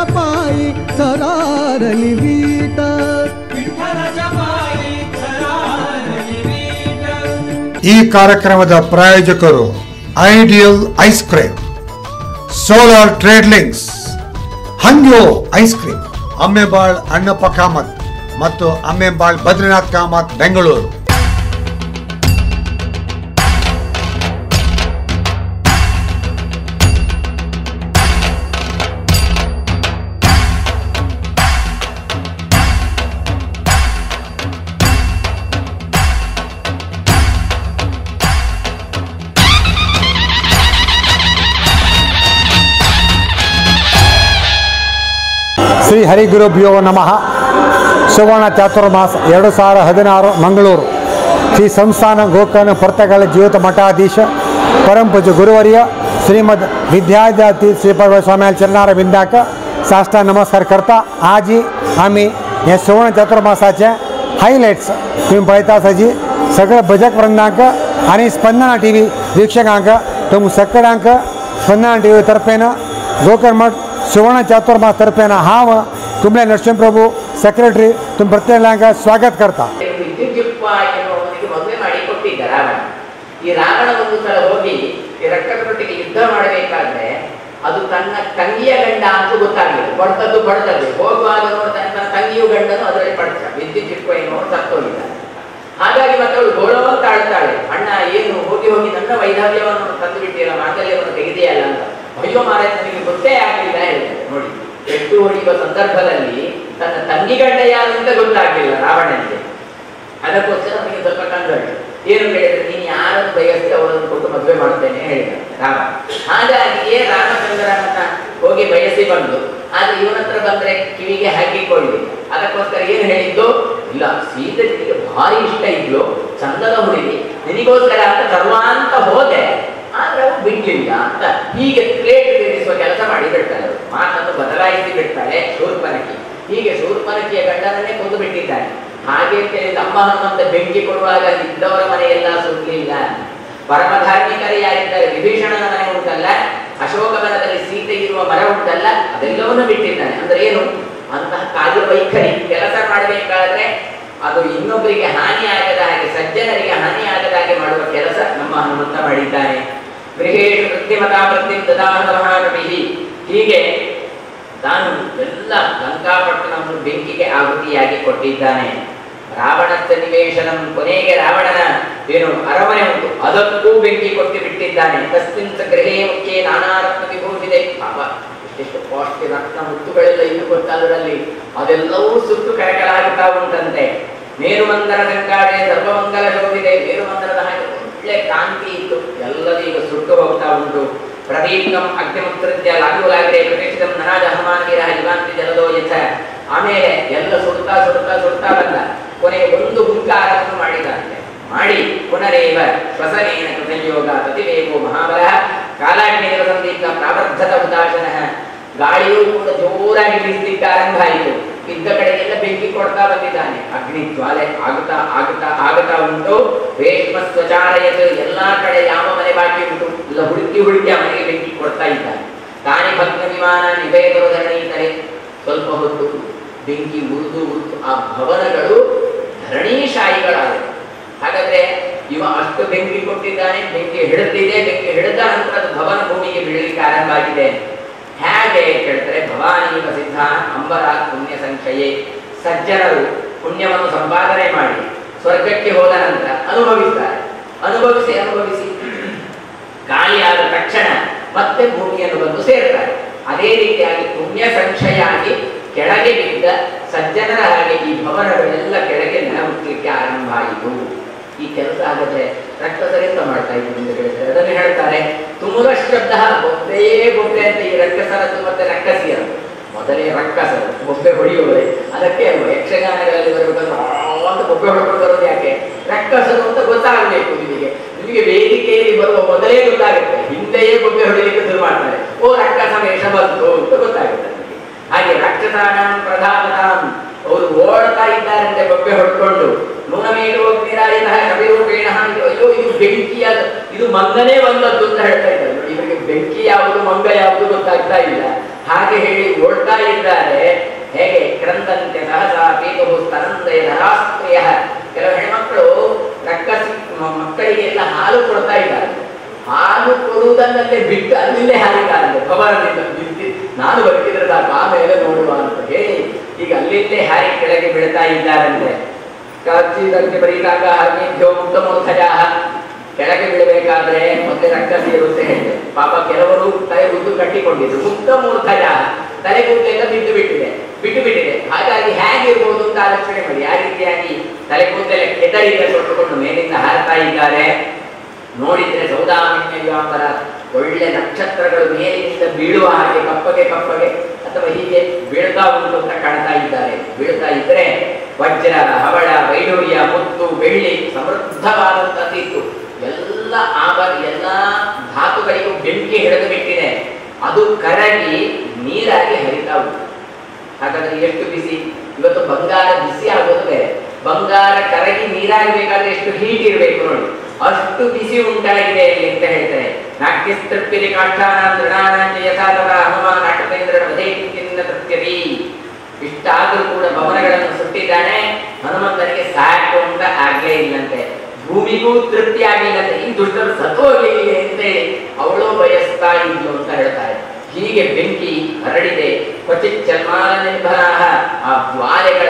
पायी थरारली वीट ಈ ಕಾರ್ಯಕ್ರಮದ ಪ್ರಾಯೋಜಕರು ideal ice cream solar trade links Hangyo ice cream Ammembal Annappa Kamath ಮತ್ತು ಅಮ್ಮೆಬಾಳ್ ಬದ್ರಿನಾಥ್ ಕಾಮತ್ ಬೆಂಗಳೂರು ಶ್ರೀ ಹರಿಗುರುಭ್ಯೋ ನಮಃ ಸುವರ್ಣ ಚಾತುರ್ಮಾಸ ಎರಡು ಸಾವಿರ ಹದಿನಾರು ಮಂಗಳೂರು ಶ್ರೀ ಸಂಸ್ಥಾನ ಗೋಕರ್ಣ ಪರ್ತಗಳ ಜೀವಿತ ಮಠಾಧೀಶ ಪರಂಪೂಜ ಗುರುವರ್ಯ श्रीमद विद्यार्थी श्रीपद स्वामी चरणार बिंदाक साष्टा नमस्कार करता आज आम्ही या सुवर्ण चातुर्मासाच्या हायलाईट्स तुम्ही पळयता आसाची सगळं भजक वृंदांक आणि स्पंदना टी व्ही वीक्षकांक तुम सगळ्यांक स्पंदना टी व्ही तर्फेन गोकर्मठ सुवर्ण चातुर्मास तर्फेन हांव कुंबळे नरसिंहप्रभू ಸೆಕ್ರೆಟರಿ ತುಂಬ ಪ್ರತ್ಯೇಕ ಸ್ವಾಗತ करता ವಿದ್ಯುಜ್ಯುಕ್ತ ಎನ್ನುವವನಿಗೆ ಮದುವೆ ಮಾಡಿ ಕೊಟ್ಟಿದ್ದ ರಾವಣ ಈ ರಾವಣ ಒಂದು ಸಲ ಹೋಗಿ ಈ ರಕ್ಕಸರೊಟ್ಟಿಗೆ ಯುದ್ಧ ಮಾಡಬೇಕಾದ್ರೆ ಅದು ತನ್ನ ತಂಗಿಯ ಗಂಡ ಅಂತ ಗೊತ್ತಾಗಲಿಲ್ಲ ಬಡ್ತದ್ದು ಬಡ್ತದ್ದು ಹೋಗುವಾಗ ನೋಡ್ತಾನೆ ತನ್ನ ತಂಗಿಯು ಗಂಡನು ಅದರಲ್ಲಿ ಪಡ್ತ ವಿದ್ಯುಜ್ಯುಕ್ತ ಎನ್ನುವ ಸತ್ತೋಗಿದ್ದ ಹಾಗಾಗಿ ಮತ್ತೆ ಅವಳು ಗೋಳೋ ಅಂತ ಆಳ್ತಾಳೆ ಅಣ್ಣ ಏನು ಹೋಗಿ ಹೋಗಿ ನನ್ನ ವೈಧವ್ಯವನ್ನು ತಂದು ಬಿಟ್ಟಿಲ್ಲ ಮಾಂಗಲ್ಯವನ್ನು ತೆಗೆದೆಯಲ್ಲ ಅಂತ ಅಯ್ಯೋ ಮಾರ ನನಗೆ ಗೊತ್ತೇ ಆಗಲಿಲ್ಲ ಹೇಳ್ತಾರೆ ನೋಡಿ ಪೆಟ್ಟು ಹೊಡೆಯುವ ಸಂದರ್ಭದಲ್ಲಿ ತನ್ನ ತಂಗಿ ಗಂಡ ಯಾರು ಅಂತ ಗೊತ್ತಾಗಲಿಲ್ಲ ರಾವಣನಿಗೆ ಅದಕ್ಕೋಸ್ಕರ ನನಗೆ ಸ್ವಲ್ಪ ಕಂಡುಂಟು ಏನು ಹೇಳಿದ್ರೆ ನೀನು ಯಾರನ್ನು ಬಯಸಿ ಅವಳನ್ನು ಕೊಟ್ಟು ಮದುವೆ ಮಾಡ್ತೇನೆ ಹೇಳಿದ ರಾಮ ಹಾಗಾಗಿಯೇ ರಾಮಚಂದ್ರನನ್ನ ಹೋಗಿ ಬಯಸಿ ಬಂದು ಆದ್ರೆ ಇವನ ಹತ್ರ ಬಂದ್ರೆ ಕಿವಿಗೆ ಹಾಕಿಕೊಳ್ಳಿ ಅದಕ್ಕೋಸ್ಕರ ಏನು ಹೇಳಿದ್ದು ಇಲ್ಲ ಸೀತೆ ನಿನಗೆ ಭಾರಿ ಇಷ್ಟ ಇದ್ಲು ಚಂದದ ಹುಡುಗಿ ನಿನಗೋಸ್ಕರ ಅಂತ ತರುವ ಅಂತ ಹೋದೆ ಆದ್ರೆ ಅವಳು ಬಿಡ್ಲಿಲ್ಲ ಅಂತ ಹೀಗೆ ಪ್ಲೇಟ್ ತಿರುಗಿಸುವ ಕೆಲಸ ಮಾಡಿ ಬಿಡ್ತಾಳೆ ಅವಳು. ಮಾತನ್ನು ಬದಲಾಯಿಸಿ ಬಿಡ್ತಾಳೆ ಶೂರ್ಪನಕಿ ಹೀಗೆ ಶೂರ್ಪನಕಿಯ ಗಂಡನನ್ನೇ ಕೊಂದು ಬಿಟ್ಟಿದ್ದಾನೆ ಹಾಗೆ ಕೇಳಿದ ಅಮ್ಮ ಹನುಮಂತ ಬೆಂಕಿ ಕೊಡುವಾಗ ಇದ್ದವರ ಮನೆಯೆಲ್ಲ ಸುತ್ತಲಿಲ್ಲ ಪರಮ ಧಾರ್ಮಿಕರು ಯಾರಿದ್ದಾರೆ ವಿಭೀಷಣನ ಮನೆ ಉಂಟಲ್ಲ ಅಶೋಕವನದಲ್ಲಿ ಸೀತೆ ಇರುವ ಮರ ಉಂಟಲ್ಲ ಅದೆಲ್ಲವನ್ನು ಬಿಟ್ಟಿದ್ದಾನೆ ಅಂದ್ರೆ ಏನು ಅಂತಹ ಕಾರ್ಯವೈಖರಿ ಕೆಲಸ ಮಾಡಬೇಕಾದ್ರೆ ಅದು ಇನ್ನೊಬ್ಬರಿಗೆ ಹಾನಿ ಆಗದ ಹಾಗೆ ಸಜ್ಜನರಿಗೆ ಹಾನಿ ಆಗದ ಹಾಗೆ ಮಾಡುವ ಕೆಲಸ ನಮ್ಮ ಹನುಮಂತ ಮಾಡಿದ್ದಾನೆ ಗೃಹೇಶು ಕೃತ್ರಿಮತಾ ಪ್ರತಿ ದದಾಹನ ಮಹಾಕವಿಹಿ ಹೀಗೆ ತಾನು ಎಲ್ಲ ಲಂಕಾಪಟ್ಟಣವನ್ನು ಬೆಂಕಿಗೆ ಆಹುತಿಯಾಗಿ ಕೊಟ್ಟಿದ್ದಾನೆ ರಾವಣಸ್ಥ ನಿವೇಶನಂ ಕೊನೆಗೆ ರಾವಣನ ಏನು ಅರಮನೆ ಉಂಟು ಅದಕ್ಕೂ ಬೆಂಕಿ ಕೊಟ್ಟು ಬಿಟ್ಟಿದ್ದಾನೆ ತಸ್ಮಿನ್ ಸ ಗೃಹೇ ಮುಖ್ಯೆ ನಾನಾ ರತ್ನ ವಿಭೂಷಿದೆ ಪಾಪ ಇಷ್ಟಿಷ್ಟು ಪೌಷ್ಟಿ ರತ್ನ ಮುತ್ತುಗಳೆಲ್ಲ ಇನ್ನು ಗೊತ್ತದರಲ್ಲಿ ಅದೆಲ್ಲವೂ ಸುಟ್ಟು ಕರಕಲಾಗುತ್ತಾ ಉಂಟಂತೆ ಮೇರುಮಂದರ ಸಂಕಾಡೆ ಸರ್ವಮಂಗಲ ಶೋಭಿದೆ ಮೇರುಮಂದರದ ಹಾಗೆ ಒಳ್ಳೆ ಕಾಂತಿ ಇತ್ತು ಎಲ್ಲದೂ ಈಗ ಸುಟ್ಟು ಹೋಗ್ತಾ ಉಂಟು ಪ್ರದೀಪ್ತಂ ಅಗ್ನಿಮುತ್ಸೃತ್ಯ ಲಾಗುಲಾಗ್ರೆ ಪ್ರವೇಶಿತಂ ನರಾಜ ಹನುಮಾನ್ ವೀರ ಯುಗಾಂತಿ ಜಲದೋ ಯಥ ಆಮೇಲೆ ಎಲ್ಲ ಸುಡ್ತಾ ಸುಡ್ತಾ ಸುಡ್ತಾ ಬಂದ ಕೊನೆಗೆ ಒಂದು ಹುಂಕಾರವನ್ನು ಮಾಡಿದಂತೆ ಮಾಡಿ ಪುನರೇವ ಶ್ವಸನೇನ ಕೃತಯೋಗ ಪ್ರತಿವೇಗೋ ಮಹಾಬಲ ಕಾಲಾಗ್ನಿಯ ಸಂದೀಪ್ತ ಪ್ರಾವರ್ಧತ ಉದಾಸನ ಗಾಳಿಯೂ ಕೂಡ ಜೋರಾಗಿ ಬೀಸಲಿಕ್ಕೆ ಆರಂಭ ಆಯಿತು ಇದ್ದ ಕಡೆಗೆಲ್ಲ ಬೆಂಕಿ ಕೊಡ್ತಾ ಬಂದಿದ್ದಾನೆ ಅಗ್ನಿ ಜ್ವಾಲೆ ಆಗುತ್ತಾ ಆಗುತ್ತಾ ಆಗುತ್ತಾ ಉಂಟು ರೇಷ್ಮ ಸ್ವಚಾರಯತ್ ಎಲ್ಲಾ ಕಡೆ ಯಾವ ಮನೆ ಬಾಕಿ ಉಂಟು ಎಲ್ಲ ಹುಡುಕಿ ಹುಡುಕಿ ಆ ಮನೆಗೆ ಬೆಂಕಿ ಕೊಡ್ತಾ ಇದ್ದಾನೆ ತಾನೇ ಭಗ್ನ ವಿಮಾನ ನಿವೇದರು ಧರಣೀತರೆ ಸ್ವಲ್ಪ ಹೊತ್ತು ಬೆಂಕಿ ಉರಿದು ಉರಿದು ಆ ಭವನಗಳು ಧರಣೀಶಾಹಿಗಳಾದವು ಹಾಗಾದ್ರೆ ಇವ ಅಷ್ಟು ಬೆಂಕಿ ಕೊಟ್ಟಿದ್ದಾನೆ ಬೆಂಕಿ ಹಿಡಿದಿದೆ ಬೆಂಕಿ ಹಿಡಿದ ನಂತರ ಅದು ಭವನ ಭೂಮಿಗೆ ಬೀಳಲಿಕ್ಕೆ ಆರಂಭ ಆಗಿದೆ ಹೇಗೆ ಕೇಳ್ತಾರೆ ಭವಾನಿ ಪ್ರಸಿದ್ಧ ಅಂಬರ ಪುಣ್ಯ ಸಂಖ್ಯೆಯೇ ಸಜ್ಜನರು ಪುಣ್ಯವನ್ನು ಸಂಪಾದನೆ ಮಾಡಿ ಸ್ವರ್ಗಕ್ಕೆ ಹೋದ ನಂತರ ಅನುಭವಿಸ್ತಾರೆ ಅನುಭವಿಸಿ ಅನುಭವಿಸಿ ಗಾಳಿಯಾದ ತಕ್ಷಣ ಮತ್ತೆ ಭೂಮಿಯನ್ನು ಬಂದು ಸೇರ್ತಾರೆ ಅದೇ ರೀತಿಯಾಗಿ ಪುಣ್ಯ ಸಂಕ್ಷಯಾಗಿ ಕೆಳಗೆ ಬಿದ್ದ ಸಜ್ಜನರ ಹಾಗೆ ಈ ಭವನಗಳೆಲ್ಲ ಕೆಳಗೆ ನೆಲಮುಟ್ಟಲಿಕ್ಕೆ ಆರಂಭ ಆಯಿತು ಈ ಕೆಲಸ ಆಗದೆ ರಕ್ಕಸರಿಂದ ಮಾಡ್ತಾ ಇದ್ರು ಅಂತ ಹೇಳ್ತಾರೆ ಅದನ್ನು ಹೇಳ್ತಾರೆ ತುಮುರ ಶಬ್ದ ಬೊಬ್ಬೆ ಬೊಬ್ಬೆ ಅಂತ ಈ ರಕ್ಕಸರದ್ದು ಮತ್ತೆ ರಕ್ಕಸಿಯರು ಮೊದಲೇ ರಕ್ಕಸರು ಬೊಬ್ಬೆ ಹೊಡೆಯುವವರೇ ಅದಕ್ಕೆ ಅಲ್ವಾ ಯಕ್ಷಗಾನಗಳಲ್ಲಿ ಬರಬೇಕಾದ್ರೆ ಆ ಅಂತ ಬೊಬ್ಬೆ ಹೊಡ್ಕೊಂಡು ಬರೋದು ಯಾಕೆ ರಕ್ಕಸರು ಅಂತ ಗೊತ್ತಾಗಬೇಕು ನಿಮಗೆ ನಿಮಗೆ ವೇದಿಕೆಯಲ್ಲಿ ಬರುವ ಮೊದಲೇ ಗೊತ್ತಾಗುತ್ತೆ ಹಿಂದೆಯೇ ಬೊಬ್ಬೆ ಹೊಡೆಯಲಿಕ್ಕೆ ಶುರು ಮಾಡ್ತಾರೆ ಓ ರಕ್ಕಸ ವೇಷ ಬಂತು ಅಂತ ಗೊತ್ತಾಗುತ್ತೆ ನಿಮಗೆ ಹಾಗೆ ರಾಕ್ಷಸಾನ ಪ್ರಧಾನತಾಂ ಅವರು ಓಡ್ತಾ ಇದ್ದಾರಂತೆ ಬೊಬ್ಬೆ ಹೊಡ್ಕೊಂಡು ನೂನಮೇಲು ಅಗ್ನಿರಾಯನ ಕವಿರೂಪೇಣ ಇದು ಅಯ್ಯೋ ಇದು ಬೆಂಕಿಯಾದ ಇದು ಮಂಗನೇ ಬಂದದ್ದು ಅಂತ ಹೇಳ್ತಾ ಇದ್ದಾರೆ ನೋಡಿ ಇವರಿಗೆ ಬೆಂಕಿ ಯಾವುದು ಮಂಗ ಯಾವುದು ಗೊತ್ತಾಗ್ತಾ ಇಲ್ಲ ಹಾಗೆ ಹೇಳಿ ಓಡ್ತಾ ಇದ್ದಾರೆ ಹೇಗೆ ಕ್ರಂದಂತೆ ಸಹಸ ಪೀತು ಸ್ತನಂದಯ ಧರಾಸ್ತ್ರಿಯ ಕೆಲವು ಹೆಣ್ಮಕ್ಳು ರಕ್ಕಸಿ ಮ- ಮಕ್ಕಳಿಗೆಲ್ಲ ಹಾಲು ಕೊಡ್ತಾ ಇದ್ದಾರೆ ಹಾಲು ಕೊಡುವುದನ್ನಲ್ಲೇ ಬಿಟ್ಟು ಅಲ್ಲೇ ಹಾರಿದ್ದಾರೆ ಖಬರದಿಂದ ಬಿದ್ದು ನಾನು ಬದುಕಿದ್ರೆ ಸಾಕು ಆಮೇಲೆ ನೋಡುವ ಅಂತ ಹೇಳಿ ಈಗ ಅಲ್ಲಿಂದೇ ಹಾರಿ ಕೆಳಗೆ ಬೀಳ್ತಾ ಇದ್ದಾರಂತೆ ಕಾಚಿದಂತೆ ಬರೀದಾಗ ಹರ್ಮಿಭ್ಯೋ ಮುಕ್ತ ಮೂರ್ಧಜಾಹ ಕೆಳಗೆ ಬೀಳಬೇಕಾದ್ರೆ ಮೊದಲೇ ರಕ್ಕಸಿ ಇರುತ್ತೆ ಹೇಳಿದೆ ಪಾಪ ಕೆಲವರು ತಲೆ ಉದ್ದು ಕಟ್ಟಿಕೊಂಡಿದ್ರು ಮುಕ್ತ ಮೂರ್ಧಜಾಹ ತಲೆ ಕೂದಲೆಲ್ಲ ಬಿದ್ದು ಬಿಟ್ಟಿದೆ ಬಿಟ್ಟು ಬಿಟ್ಟಿದೆ ಹಾಗಾಗಿ ಹೇಗಿರ್ಬೋದು ಅಂತ ಆಲೋಚನೆ ಮಾಡಿ ಯಾವ ರೀತಿಯಾಗಿ ತಲೆ ಕೂದಲೆಲ್ಲ ಕೆದರಿದ ತೊಟ್ಟುಕೊಂಡು ಮೇಲಿಂದ ಹಾರ್ತಾ ಇದ್ದಾರೆ ನೋಡಿದ್ರೆ ಸೌದಾಮಿನ್ಯಂಬರ ಒಳ್ಳೆ ನಕ್ಷತ್ರಗಳು ಮೇಲಿನಿಂದ ಬೀಳುವ ಹಾಗೆ ಕಪ್ಪಗೆ ಕಪ್ಪಗೆ ಅಥವಾ ಹೀಗೆ ಬೀಳ್ತಾ ಉಂಟು ಅಂತ ಕಾಣ್ತಾ ಇದ್ದಾರೆ ಬೀಳ್ತಾ ಇದ್ರೆ ವಜ್ರ ಹವಳ ವೈಡೂರ್ಯ ಮುತ್ತು ಬೆಳ್ಳಿ ಸಮೃದ್ಧವಾದಂತದ್ದು ಇತ್ತು ಎಲ್ಲ ಆಭರ ಎಲ್ಲ ಧಾತುಗಳಿಗೂ ಬೆಂಕಿ ಹಿಡಿದು ಬಿಟ್ಟಿದೆ ಅದು ಕರಗಿ ನೀರಾಗಿ ಹರಿತಾ ಉಂಟು ಹಾಗಾದ್ರೆ ಎಷ್ಟು ಬಿಸಿ ಇವತ್ತು ಬಂಗಾರ ಬಿಸಿ ಆಗೋದು ಬೇರೆ ಬಂಗಾರ ಕರಗಿ ನೀರಾಗಬೇಕಾದ್ರೆ ಎಷ್ಟು ಹೀಟ್ ಇರಬೇಕು ನೋಡಿ ಅಷ್ಟು ಬಿಸಿ ಉಂಟಾಗಿದೆ ಇಲ್ಲಿ ಅಂತ ಹೇಳ್ತಾರೆ ನಾಟ್ಯಸ್ತೃಪ್ಯತೆ ಕಾಷ್ಠಾನ ತೃಣಾನಾಂಚ ಯಥಾ ತಥಾ ಹನುಮಾನ್ ನಾಟಕೇಂದ್ರ ವಧೇಕಿಂದ ತೃಪ್ಯತಿ ಇಷ್ಟಾದ್ರೂ ಕೂಡ ಭವನಗಳನ್ನು ಸುಟ್ಟಿದ್ದಾನೆ ಹನುಮಂತನಿಗೆ ಸಾಕು ಅಂತ ಆಗ್ಲೇ ಇಲ್ಲಂತೆ ಭೂಮಿಗೂ ತೃಪ್ತಿ ಆಗ್ಲಿಲ್ಲಂತೆ ಈ ದುಷ್ಟರು ಸತ್ತೋಗ್ಲಿಲ್ಲ ಅಂತೇಳಿ ಅವಳು ಬಯಸ್ತಾ ಇದ್ಲು ಅಂತ ಹೇಳ್ತಾರೆ ಹೀಗೆ ಬೆಂಕಿ ಹರಡಿದೆ ಕ್ವಚಿತ್ ಚರ್ಮಾಲ ನಿರ್ಭರಾಹ ಆ ಜ್ವಾಲೆಗಳ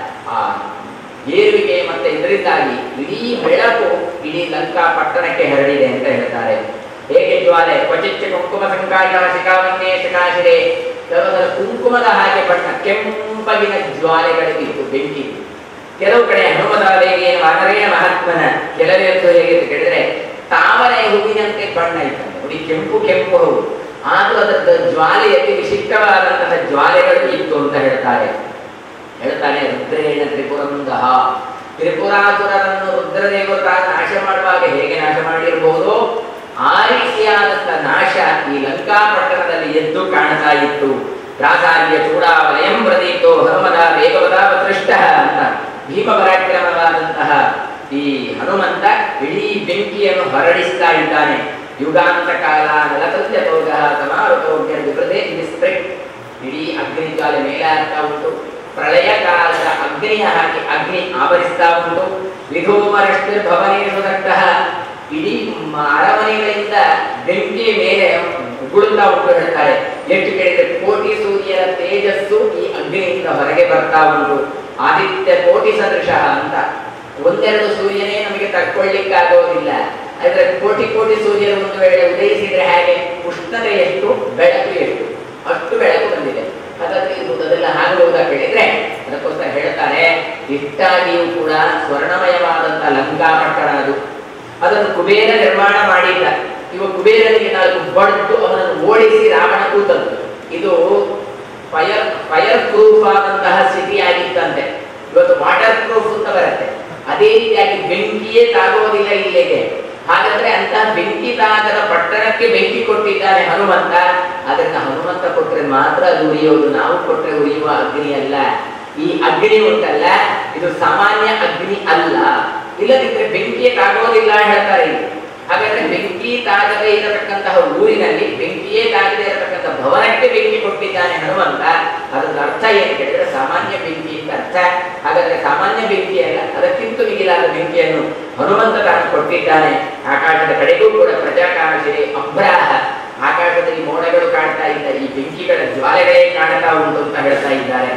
ಆ ಏರುವಿಕೆ ಮತ್ತೆ ಇದರಿಂದಾಗಿ ಇಡೀ ಬೆಳಕು ಇಡೀ ಲಂಕಾ ಪಟ್ಟಣಕ್ಕೆ ಹರಡಿದೆ ಅಂತ ಹೇಳ್ತಾರೆ ಹೇಗೆ ಜ್ವಾಲೆ ಕ್ವಚಿತ್ ಕುಂಕುಮ ಸಂಕಾಯ ಶಿಖಾವನ್ನೇ ಶಿಖಾಶಿರೆ ಕೆಲವೊಂದರ ಕುಂಕುಮದ ಹಾಗೆ ಬಣ್ಣ ಕೆಂಪಗಿನ ಜ್ವಾಲೆಗಳಿಗಿತ್ತು ಬೆಂಕಿ ಕೆಲವು ಕಡೆ ಹನುಮದಾದೇವಿಯ ವಾನರೇಣ ಮಹಾತ್ಮನ ಕೆಲವೇ ಹೇಗೆ ಅಂತ ಕೇಳಿದ್ರೆ ತಾವರೆ ಹೂವಿನಂತೆ ಬಣ್ಣ ಇತ್ತಂತೆ ನೋಡಿ ಕೆಂಪು ಕೆಂಪು ಹೂವು ಆದ್ರೂ ಅದರ ಜ್ವಾಲೆಯಲ್ಲಿ ವಿಶಿಷ್ಟವಾದಂತಹ ಜ್ವಾಲೆಗಳು ಇತ್ತು ಅಂತ ಹೇಳ್ತಾರೆ ಹೇಳ್ತಾನೆ ರುದ್ರೇಣ ತ್ರಿಪುರಂದಹ ತ್ರಿಪುರಾಸುರರನ್ನು ರುದ್ರದೇವರು ತಾನು ನಾಶ ಮಾಡುವಾಗ ಹೇಗೆ ನಾಶ ಮಾಡಿರಬಹುದು ಆ ರೀತಿಯಾದಂತ ನಾಶ ಈ ಲಂಕಾ ಪಟ್ಟಣದಲ್ಲಿ ಎದ್ದು ಕಾಣ್ತಾ ಇತ್ತು ಪ್ರಾಸಾರ್ಯ ಚೂಡಾವಲಯಂ ಪ್ರದೀಪ್ತೋ ಹನುಮದ ವೇಗವದಾವ ದೃಷ್ಟ ಅಂತ ಭೀಮ ಪರಾಕ್ರಮವಾದಂತಹ ಈ ಹನುಮಂತ ಇಡೀ ಬೆಂಕಿಯನ್ನು ಹೊರಡಿಸ್ತಾ ಇದ್ದಾನೆ ಯುಗಾಂತ ಕಾಲ ನಲತಲ್ಯ ತೋಗ ಸಮಾರುತೋಗ್ಯ ವಿಪೃತೆ ವಿಸ್ಪ್ರಿಕ್ ಇಡೀ ಅಗ್ನಿ ಜ್ವಾಲೆ ಮೇಲೆ ಆಗ್ತಾ ಉಂಟು ಪ್ರಳಯ ಕಾಲದ ಅಗ್ನಿಯ ಹಾಕಿ ಅಗ್ನಿ ಆವರಿಸ್ತಾ ಉಂಟು ವಿಧೋಮರಷ್ಟಿರ್ಭವನೇಶು ದಟ್ಟಃ ಇಡೀ ಮ- ಅರಮನೆಗಳಿಂದ ಬೆಂಕಿಯ ಮೇಲೆ ಉಗುಳುತ್ತಾ ಉಂಟು ಹೇಳ್ತಾರೆ ಎಷ್ಟು ಕೇಳಿದ್ರೆ ಕೋಟಿ ಸೂರ್ಯನ ತೇಜಸ್ಸು ಈ ಅಗ್ನಿಯಿಂದ ಹೊರಗೆ ಬರ್ತಾ ಉಂಟು ಆದಿತ್ಯ ಕೋಟಿ ಸದೃಶ ಅಂತ ಒಂದೆರಡು ಸೂರ್ಯನೇ ನಮಗೆ ತಕ್ಕೊಳ್ಳಿಕ್ಕಾಗೋದಿಲ್ಲ ಆದ್ರೆ ಕೋಟಿ ಕೋಟಿ ಸೂರ್ಯರು ಒಂದು ವೇಳೆ ಉದಯಿಸಿದ್ರೆ ಹಾಗೆ ಉಷ್ಣತೆ ಎಷ್ಟು ಬೆಳಕು ಎಷ್ಟು ಅಷ್ಟು ಬೆಳಕು ಬಂದಿದೆ ಹಾಗಾದ್ರೆ ಇದು ಅದೆಲ್ಲ ಆಗಬಹುದಾ ಕೇಳಿದ್ರೆ ಅದಕ್ಕೋಸ್ಕರ ಹೇಳ್ತಾರೆ ಇಷ್ಟಾಗಿಯೂ ಕೂಡ ಸ್ವರ್ಣಮಯವಾದಂತ ಲಂಕಾ ಪಟ್ಟಣ ಅದು ಅದನ್ನು ಕುಬೇರ ನಿರ್ಮಾಣ ಮಾಡಿದ್ದ ಇವ ಕುಬೇರನಿಗೆ ನಾಲ್ಕು ಬಡ್ದು ಅವನನ್ನು ಓಡಿಸಿ ರಾವಣ ಕೂತದ್ದು ಇದು ಫೈರ್ ಫೈರ್ ಪ್ರೂಫ್ ಆದಂತಹ ಸ್ಥಿತಿ ಆಗಿತ್ತಂತೆ ಇವತ್ತು ವಾಟರ್ ಪ್ರೂಫ್ ಅಂತ ಬರುತ್ತೆ ಅದೇ ರೀತಿಯಾಗಿ ಬೆಂಕಿಯೇ ತಾಗೋದಿಲ್ಲ ಇಲ್ಲಿಗೆ ಹಾಗಾದ್ರೆ ಅಂತ ಬೆಂಕಿ ತಾಗದ ಪಟ್ಟಣಕ್ಕೆ ಬೆಂಕಿ ಕೊಟ್ಟಿದ್ದಾನೆ ಹನುಮಂತ ಅದನ್ನ ಹನುಮಂತ ಕೊಟ್ರೆ ಮಾತ್ರ ಅದು ಉರಿಯೋದು ನಾವು ಕೊಟ್ರೆ ಉರಿಯುವ ಅಗ್ನಿ ಅಲ್ಲ ಈ ಅಗ್ನಿ ಉಂಟಲ್ಲ ಇದು ಸಾಮಾನ್ಯ ಅಗ್ನಿ ಅಲ್ಲ ಇಲ್ಲದಿದ್ರೆ ಬೆಂಕಿಯೇ ತಾಗೋದಿಲ್ಲ ಹೇಳ್ತಾರೆ ಇಲ್ಲಿ. ಹಾಗಾದ್ರೆ ಬೆಂಕಿ ತಾಗದೇ ಇರತಕ್ಕಂತಹ ಊರಿನಲ್ಲಿ ಬೆಂಕಿಯೇ ತಾಗದೇ ಇರತಕ್ಕಂಥ ಭವನಕ್ಕೆ ಬೆಂಕಿ ಕೊಟ್ಟಿದ್ದಾನೆ ಹನುಮಂತ ಅದರ ಅರ್ಥ ಏನು ಕೇಳಿದ್ರೆ ಸಾಮಾನ್ಯ ಬೆಂಕಿ ಅಂತ ಅರ್ಥ ಹಾಗಾದ್ರೆ ಸಾಮಾನ್ಯ ಬೆಂಕಿ ಅಲ್ಲ ಅದಕ್ಕಿಂತ ಮಿಗಿಲಾದ ಬೆಂಕಿಯನ್ನು ಹನುಮಂತ ತಾನು ಕೊಟ್ಟಿದ್ದಾನೆ ಆಕಾಶದ ಕಡೆಗೂ ಕೂಡ ಪ್ರಜಾಕಾಶಿರೆ ಅಭ್ರಾಹ ಆಕಾಶದಲ್ಲಿ ಮೋಡಗಳು ಕಾಣ್ತಾ ಇದ್ದ ಈ ಬೆಂಕಿಗಳ ಜ್ವಾಲೆಗಳೇ ಕಾಣ್ತಾ ಉಂಟು ಅಂತ ಹೇಳ್ತಾ ಇದ್ದಾರೆ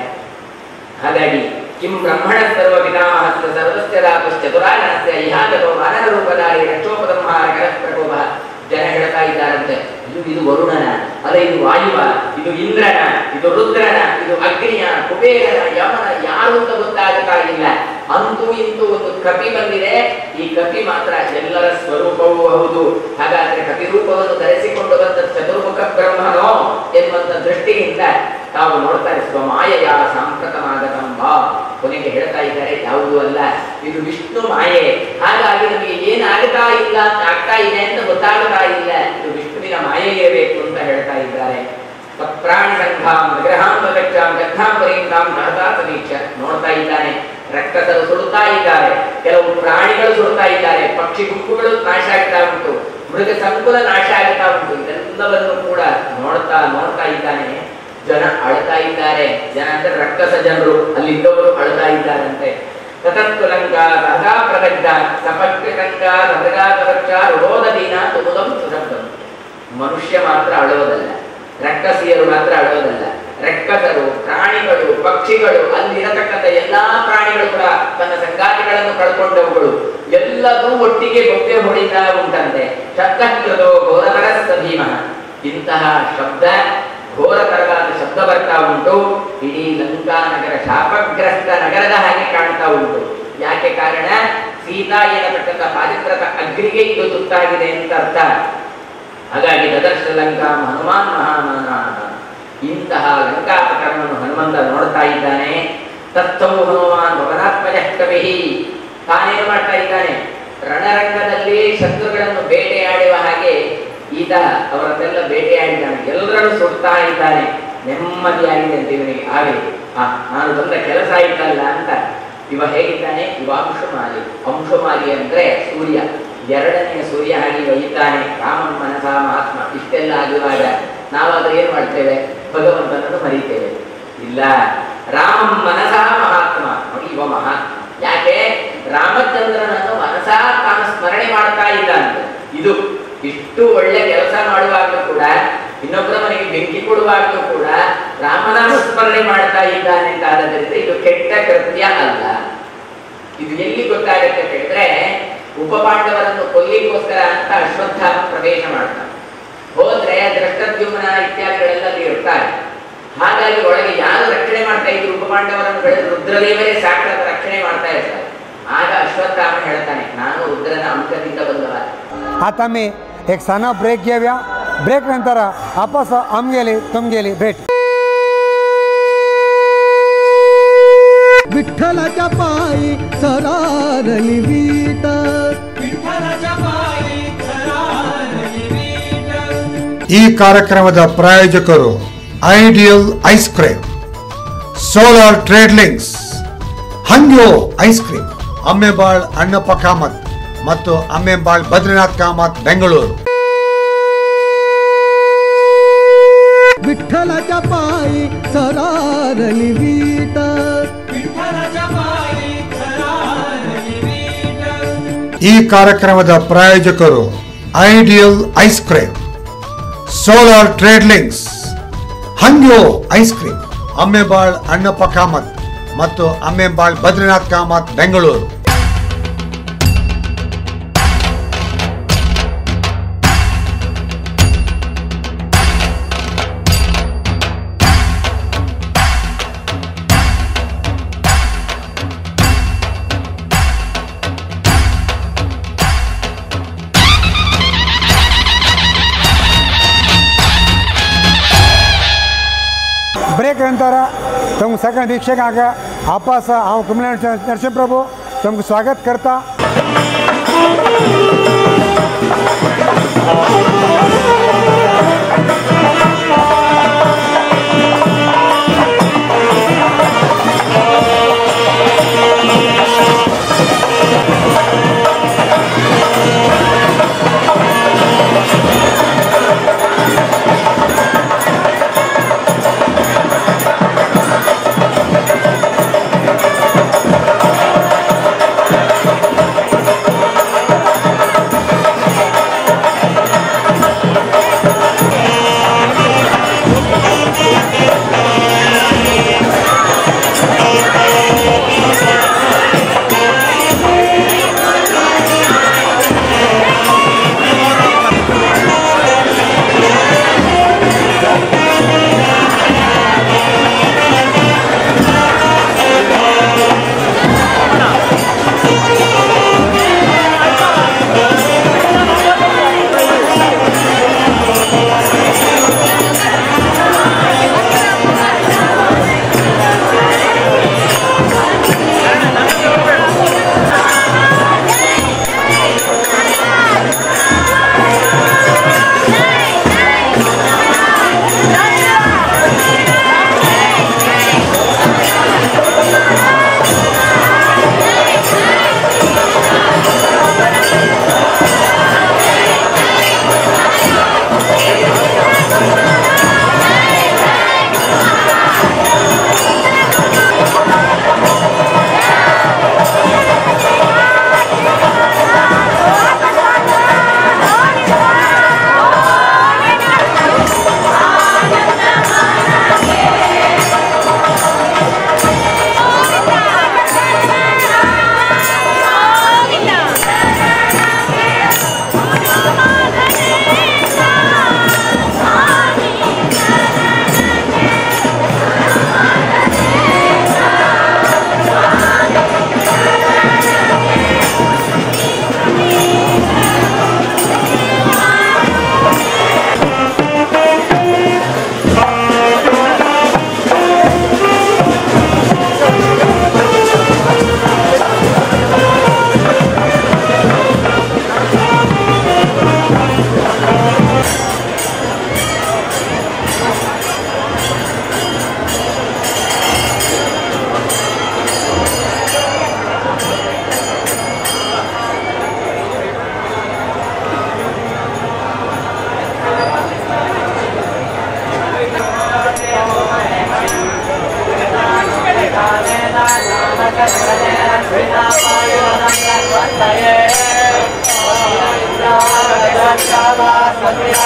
ಹಾಗಾಗಿ ಕಿಂ ಬ್ರಹ್ಮಣ ಸರ್ವ ಪಿತಾಮಹಸ್ಯ ಸರ್ವಸ್ಯ ದಾತುಶ್ಚತುರಾಯಣಸ್ಯ ಇಹಾಗತೋ ವಾನರ ರೂಪಧಾರಿ ರಕ್ಷೋಪದಂಹಾರ ಕರ ಪ್ರಕೋಪ ಜನ ಹೇಳ್ತಾ ಇದ್ದಾರಂತೆ ಇದು ಇದು ವರುಣನ ಅಲ್ಲ ಇದು ವಾಯುವ ಇದು ಇಂದ್ರನ ಇದು ರುದ್ರನ ಇದು ಅಗ್ನಿಯ ಕುಬೇರನ ಯಮನ ಯಾರು ಅಂತ ಗೊತ್ತಾಗ್ತಾ ಇಲ್ಲ ಅಂತೂ ಇಂತೂ ಒಂದು ಕಪಿ ಬಂದಿದೆ ಈ ಕಪಿ ಮಾತ್ರ ಎಲ್ಲರ ಸ್ವರೂಪವೂ ಹೌದು ಹಾಗಾದ್ರೆ ಕಪಿ ರೂಪವನ್ನು ಧರಿಸಿಕೊಂಡು ಬಂದ ಚತುರ್ಮುಖ ಬ್ರಹ್ಮನೋ ಎನ್ನುವಂತ ದೃಷ್ಟಿಯಿಂದ ತಾವು ನೋಡ್ತಾರೆ ಸ್ವಮಾಯೆಯ ಸಾಂಪ್ರತಮಾಗತಂಬ ಕೊನೆಗೆ ಹೇಳ್ತಾ ಇದ್ದಾರೆ ಯಾವುದೂ ಅಲ್ಲ ಇದು ವಿಷ್ಣು ಮಾಯೆ ಹಾಗಾಗಿ ನಮಗೆ ಏನಾಗ್ತಾ ಇಲ್ಲ ಅಂತ ಆಗ್ತಾ ಇದೆ ಅಂತ ಗೊತ್ತಾಗ್ತಾ ಇಲ್ಲ ಇದು ವಿಷ್ಣುವಿನ ಮಾಯೆ ಇರಬೇಕು ಅಂತ ಹೇಳ್ತಾ ಇದ್ದಾರೆ ಪ್ರಾಣಿ ಸಂಘಾಂ ವಿಗ್ರಹಾಂ ಪ್ರದಕ್ಷಾಂ ಗದ್ಧಾಂ ಪರೀಕ್ಷಾಂ ನಹತಾ ಸಮೀಕ್ಷ ನೋಡ್ತಾ ಇದ್ದಾನೆ ರಕ್ಕಸರು ಸುಡುತ್ತಾ ಇದ್ದಾರೆ ಕೆಲವು ಪ್ರಾಣಿಗಳು ಸುಡುತ್ತಾ ಇದ್ದಾರೆ ಪಕ್ಷಿ ಗುಂಪುಗಳು ನಾಶ ಆಗ್ತಾ ಉಂಟು ಮೃಗ ಸಂಕುಲ ನಾಶ ಆಗ್ತಾ ಉಂಟು ಇದೆಲ್ಲವನ್ನು ಕೂಡ ನೋಡ್ತಾ ನೋಡ್ತಾ ಇದ್ದಾನೆ ಜನ ಅಳ್ತಾ ಇದ್ದಾರೆ ಜನ ಅಂದ್ರೆ ರಕ್ಕಸ ಜನರು ಅಲ್ಲಿದ್ದವರು ಅಳ್ತಾ ಇದ್ದಾರಂತೆ ತತತ್ಕುಲಂಗ ಸದಾ ಪ್ರದಗ್ಧ ಸಪಕ್ಷಂಗ ಸದಗಾ ಸದಕ್ಷ ರೋಧದೀನ ತುಮುದಂ ಸುಶಬ್ದಂ ಮನುಷ್ಯ ಮಾತ್ರ ಅಳೋದಲ್ಲ ರಕ್ಕಸಿಯರು ಮಾತ್ರ ಅಳೋದಲ್ಲ ರಕ್ಕಸರು ಪ್ರಾಣಿಗಳು ಪಕ್ಷಿಗಳು ಅಲ್ಲಿರತಕ್ಕಂಥ ಎಲ್ಲಾ ಪ್ರಾಣಿಗಳು ಕೂಡ ತನ್ನ ಸಂಗಾತಿಗಳನ್ನು ಕಳ್ಕೊಂಡವುಗಳು ಎಲ್ಲದೂ ಒಟ್ಟಿಗೆ ಬೊಬ್ಬೆ ಹೊಡಿತಾ ಉಂಟಂತೆ ಶಬ್ದಕೃತೋ ಘೋರತರಸ್ತ ಭೀಮ ಇಂತಹ ಶಬ್ದ ಘೋರತರವಾದ ಶಬ್ದ ಬರ್ತಾ ಉಂಟು ಇಡೀ ಲಂಕಾ ನಗರ ಶಾಪಗ್ರಸ್ತ ನಗರದ ಹಾಗೆ ಕಾಣ್ತಾ ಉಂಟು ಯಾಕೆ ಕಾರಣ ಸೀತಾ ಎನ್ನತಕ್ಕಂಥ ಪಾರಿತ್ರತ ಅಗ್ರಿಗೆ ಇದು ತುತ್ತಾಗಿದೆ ಅಂತ ಅರ್ಥ ಹಾಗಾಗಿ ದದರ್ಶ ಲಂಕಾ ಹನುಮಾನ್ ಮಹಾಮಾನ ಇಂತಹ ಲಂಕಾ ಪ್ರಕರಣವನ್ನು ಹನುಮಂತ ನೋಡ್ತಾ ಇದ್ದಾನೆ ತತ್ವವು ಹನುಮಾನ್ ಭವನಾತ್ಮಜ ಕವಿ ತಾನೇನು ಮಾಡ್ತಾ ಇದ್ದಾನೆ ರಣರಂಗದಲ್ಲಿ ಶತ್ರುಗಳನ್ನು ಬೇಟೆಯಾಡುವ ಹಾಗೆ ಈತ ಅವರನ್ನೆಲ್ಲ ಬೇಟೆಯಾಡಿದ್ದಾನೆ ಎಲ್ಲರನ್ನು ಸುಡ್ತಾ ಇದ್ದಾನೆ ನೆಮ್ಮದಿಯಾಗಿದೆ ಅಂತ ಇವನಿಗೆ ಆವೆ ಆ ನಾನು ಬಂದ ಕೆಲಸ ಆಯ್ತಲ್ಲ ಅಂತ ಇವ ಹೇಗಿದ್ದಾನೆ ಇವ ಅಂಶುಮಾಲಿ ಅಂಶುಮಾಲಿ ಅಂದ್ರೆ ಸೂರ್ಯ ಎರಡನೆಯ ಸೂರ್ಯ ಹಾಗೆ ಇವ ಇದ್ದಾನೆ ರಾಮನ್ ಮನಸ ಮಹಾತ್ಮ ಇಷ್ಟೆಲ್ಲ ಆಗಿರುವಾಗ ನಾವಾದ್ರೆ ಏನ್ ಮಾಡ್ತೇವೆ ಭಗವಂತನನ್ನು ಮರೀತೇವೆ ಇಲ್ಲ ರಾಮಂ ಮನಸ ಮಹಾತ್ಮ ನೋಡಿ ಇವ ಮಹಾತ್ಮ ಯಾಕೆ ರಾಮಚಂದ್ರನನ್ನು ಮನಸ ತಾನು ಸ್ಮರಣೆ ಮಾಡ್ತಾ ಇದ್ದಾನೆ ಇದು ಇಷ್ಟು ಒಳ್ಳೆ ಕೆಲಸ ಮಾಡುವಾಗಲೂ ಕೂಡ ಇನ್ನೊಬ್ಬರ ಮನೆಗೆ ಬೆಂಕಿ ಕೊಡುವಾಗಲೂ ಕೂಡ ರಾಮನಾಮ ಸ್ಮರಣೆ ಮಾಡ್ತಾ ಇದ್ದಾನೆ ಅಂತ ಆದರಿಂದ ಇದು ಕೆಟ್ಟ ಕೃತ್ಯ ಅಲ್ಲ ಇದು ಎಲ್ಲಿ ಗೊತ್ತಾಗುತ್ತೆ ಅಂತ ಹೇಳಿದ್ರೆ ಉಪಪಾಂಡವರನ್ನು ಕೊಲ್ಲಿಗೋಸ್ಕರ ಅಂತ ಅಶ್ವತ್ಥಾಮ ಪ್ರವೇಶ ಮಾಡ್ತಾನೆ ಹೋದ್ರೆ ದೃಷ್ಟದ್ಯುಮ್ನ ಇತ್ಯಾದಿಗಳೆಲ್ಲ ಅಲ್ಲಿ ಇರ್ತಾರೆ ಹಾಗಾಗಿ ಒಳಗೆ ಯಾರು ರಕ್ಷಣೆ ಮಾಡ್ತಾ ಇದ್ರು ಉಪಪಾಂಡವರನ್ನು ಬೆಳೆದು ರುದ್ರದೇವರೇ ಸಾಕ್ಷಾತ್ ರಕ್ಷಣೆ ಮಾಡ್ತಾ ಇರ್ತಾರೆ ಆಗ ಅಶ್ವತ್ಥಾಮ ಹೇಳ್ತಾನೆ ನಾನು ರುದ್ರನ ಅಂಶದಿಂದ ಬಂದವ आता मी एक साना ब्रेक घेऊया ब्रेक नंतर आपस आम गेली तुम गेली भेट विठ्ठलाच्या पायी सरारली वीट ಈ ಕಾರ್ಯಕ್ರಮದ ಪ್ರಾಯೋಜಕರು ideal ice cream solar trade links Hangyo ice cream Ammembal Annappa Kamath ಮತ್ತು ಅಮ್ಮೆಬಾಳ್ ಬದ್ರಿನಾಥ್ ಕಾಮತ್ ಬೆಂಗಳೂರು विठ्ठलाच्या पायी सरारली वीट ಈ ಕಾರ್ಯಕ್ರಮದ ಪ್ರಾಯೋಜಕರು ideal ice cream solar trade links Hangyo ice cream Ammembal Annappa Kamath ಮತ್ತು ಅಮ್ಮೆಬಾಳ್ ಬದ್ರಿನಾಥ್ ಕಾಮತ್ ಬೆಂಗಳೂರು ब्रेक नंतर तुम सगळ्या दीक्षकांक आपस हांव कुमल्याण नरसिंह प्रभू तुमकां स्वागत करता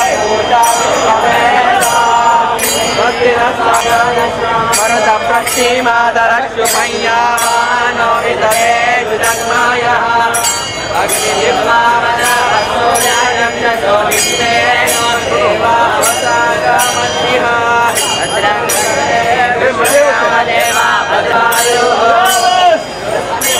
भरत पश्चिमादरक्षुपय्यावानो वितरे जन्मायः अग्निजिह्वामनवसोजायक्षो वित्तेनो देवावसागमन्यः तद्रङ्गदेवा भद्रायुः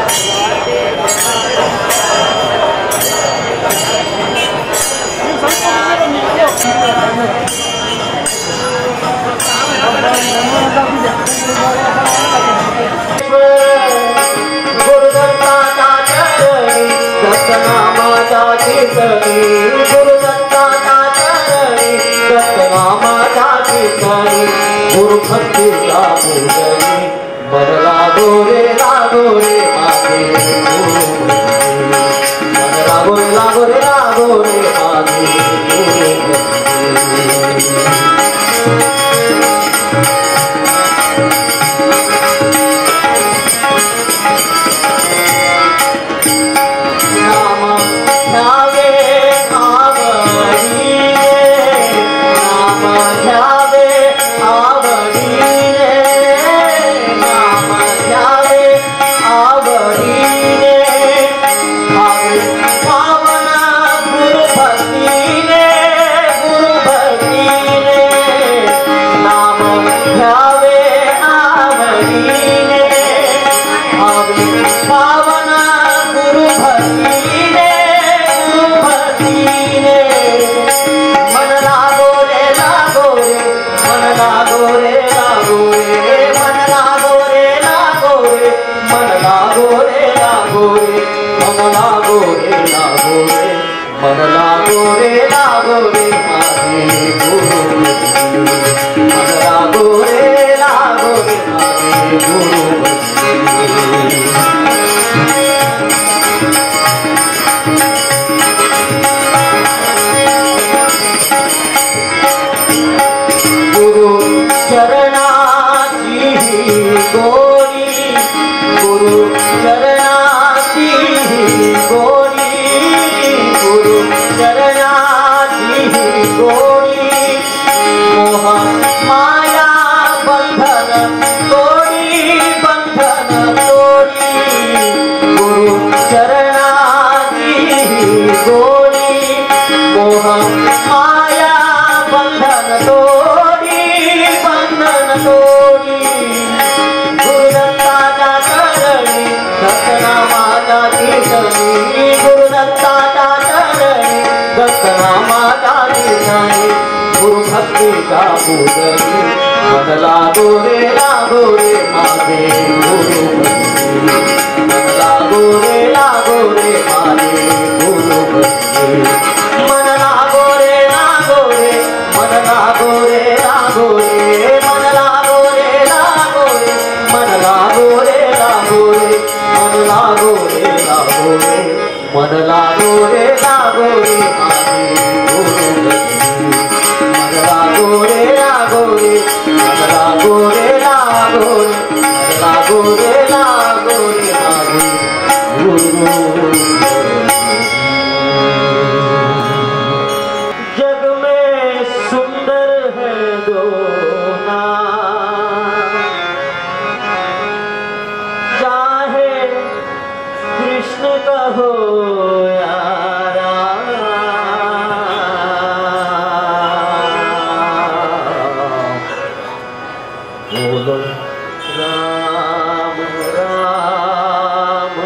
गुरुदत्ताचा चरणी दत्तनामाचा कीर्तनी गुरुदत्ताचा चरणी दत्तनामाचा कीर्तनी गुरुभक्तीचा पूजनी मन लागो रे लागो रे माझे गुरुभक्ती. मन लागो रे लागो रे लागो रे माझे गुरुभक्ती. नाम ध्यावे आवडी नाम ध्यावे आवडी नाम ध्यावे आवडी भावे पावना गुरु भक्तीने गुरु भक्तीने नाम ध्यावे आवडीने भावे पावना गुरु भक्तीने गुरु भक्तीने मन लागो रे लागो रे मन लागो रे लागो रे मन लागो रे लागो रे मन लागो रे लागो रे मन लागो रे लागो रे मन लागो रे लागो रे मागे गुरु मन लागो रे लागो रे मागे गुरु गुरु चरणाची गोरी गुरु चरणाची गोरी गुरु चरणाची गोरी मोह माया बंधन तोडी बंधन तोडी गुरु चरणाची गोरी मोह माया बंधन तोडी बंधन तोडी गुरुदत्ताचा चरणी दत्तनामाचा कीर्तनी गुरुदत्ताचा चरणी दत्तनामाचा कीर्तनी गुरुभक्तीचा पूजनी मन लागो रे लागो रे मागे गुरुभक्ती मन लागो रे लागो रे मागे गुरुभक्ती मन लागो रे लागो रे मन लागो रे लागो रे मन लागो रे लागो रे मन लागो रे लागो रे मन लागो रे लागो रे मन लागो रे लागो रे मागे गुरुभक्ती मन लागो रे लागो रे मन लागो रे लागो रे मन लागो रे लागो रे मागे गुरुभक्ती जग में सुंदर है दो नाम। चाहे कृष्ण कहो या राम। बोलो राम राम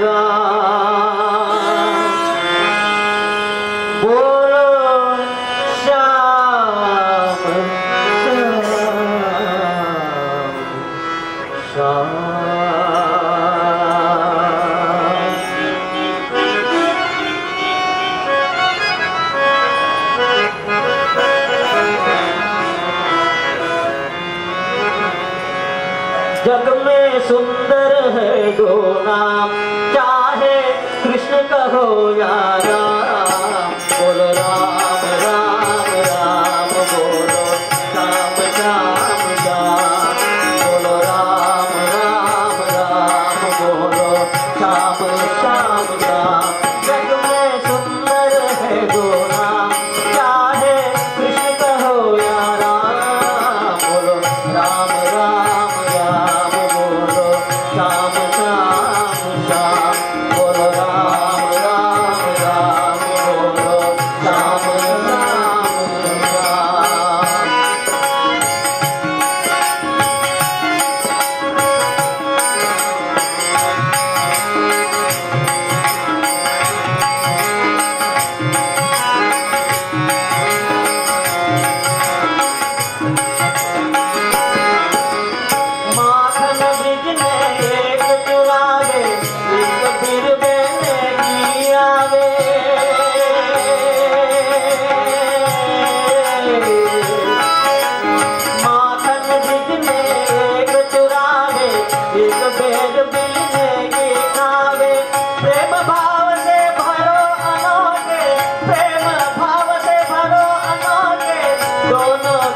राम बोलो श्याम श्याम श्याम जग में सुंदर है दो नाम चाहे कृष्ण कहो या राम बोलो राम राम राम बोलो श्याम श्याम श्याम बोलो राम राम राम बोलो श्याम श्याम श्याम जग में सुंदर है दो नाम चाहे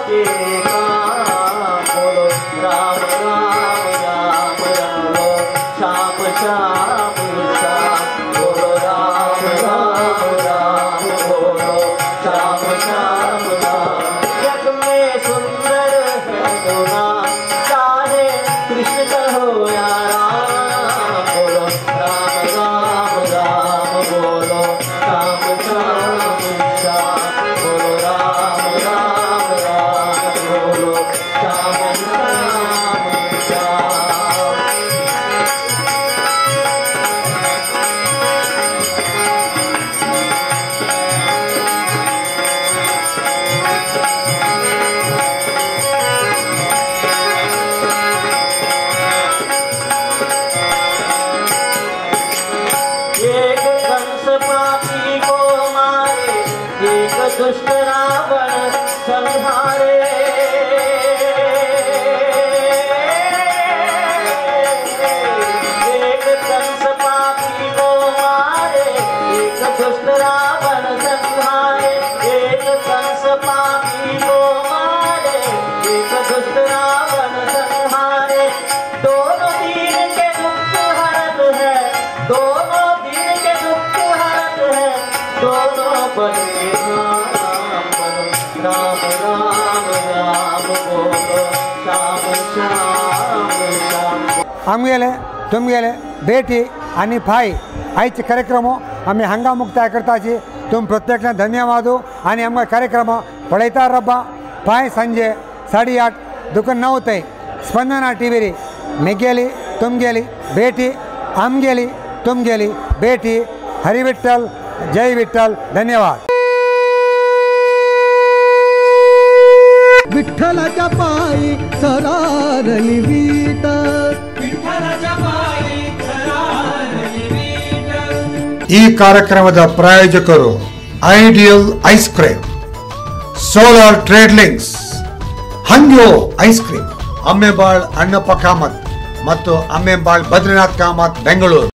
के काम बोलो राम राम राम राम श्याम श्याम श्याम बोलो राम राम राम बोलो श्याम श्याम राम जग में सुंदर है तो नाम चाहे कृष्ण कहो या राम बोलो राम राम राम बोलो श्याम श्याम श्याम बोलो राम राम राम बोलो श्याम श्याम श्याम एक कंस पापी को मारे एक दुष्ट रावण संहारे एक कंस पापी को मारे एक दुष्ट रावण संहारे एक कंस पापी को मारे एक दुष्ट रावण संहारे दोनों दीन के दुख हरत है दोनों दिन के दुख हरत है दोनों बने राम बनो राम राम राम बोलो श्याम श्याम श्याम आमगेले तुमगेले भेटी आणि फाय आयचे कार्यक्रम आम्ही हंगाम मुक्ताय करताची तुम प्रत्येकाला धन्यवाद आणि आमचा कार्यक्रम पळयता रब्बा फाय संजे साडे आठ दुकान नऊ ते स्पंदना टी व्ही मेगेली तुमगेली भेटी आमगेली तुमगेली भेटी हरी विठ्ठल जय विठ्ठल धन्यवाद विठ्ठलाच्या पायी सरारली वीट ಈ ಕಾರ್ಯಕ್ರಮದ ಪ್ರಾಯೋಜಕರು ideal ice cream solar trade links Hangyo ice cream Ammembal Annappa Kamath ಮತ್ತು ಅಮ್ಮೆಬಾಳ್ ಬದ್ರಿನಾಥ್ ಕಾಮತ್ ಬೆಂಗಳೂರು